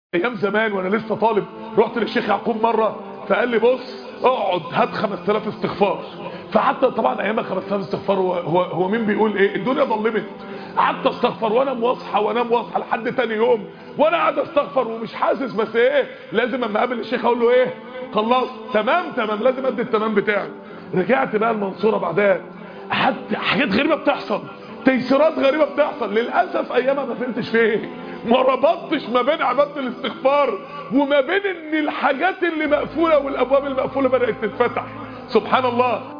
ايام زمان وانا لسه طالب رحت للشيخ يعقوب مره فقال لي بص اقعد هات 5000 استغفار فحتى طبعا ايام ال 5000 استغفار هو, هو هو مين بيقول ايه الدنيا ظلمت قعدت استغفر وانا مواصحى وانا مواصحى لحد تاني يوم وانا قاعد استغفر ومش حاسس بس ايه لازم اما اقابل الشيخ اقول له ايه خلصت تمام تمام لازم ادي التمام بتاعي رجعت بقى المنصوره بعدها حد حاجات غريبه بتحصل تيسيرات غريبه بتحصل للاسف ايامها ما فهمتش في ايه ما ربطتش ما بين عباده الاستغفار وما بين ان الحاجات اللي مقفوله والابواب المقفوله بدات تتفتح سبحان الله